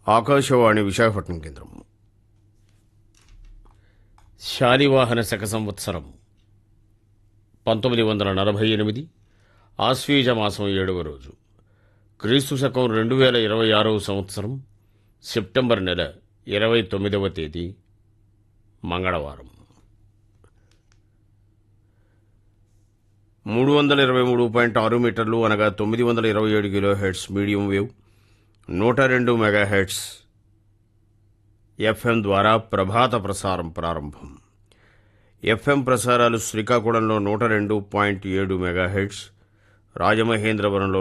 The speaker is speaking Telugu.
ఆకాశవాణి విశాఖపట్నం కేంద్రం శాలివాహన శక సంవత్సరం పంతొమ్మిది వందల నలభై ఎనిమిది ఆశ్వీజ మాసం ఏడవ రోజు క్రీస్తు శకం రెండు వేల ఇరవై ఆరవ సంవత్సరం సెప్టెంబర్ నెల ఇరవై తొమ్మిదవ తేదీ మంగళవారం మూడు వందల ఇరవై మూడు పాయింట్ ఆరు మీటర్లు అనగా తొమ్మిది వందల ఇరవై ఏడు కిలో హెడ్స్ మీడియం వేవ్ నూట రెండు మెగా హెడ్స్ ఎఫ్ఎం ద్వారా ప్రభాత ప్రసారం ప్రారంభం ఎఫ్ఎం ప్రసారాలు శ్రీకాకుళంలో నూట రెండు పాయింట్ ఏడు మెగా హెడ్స్ రాజమహేంద్రవరంలో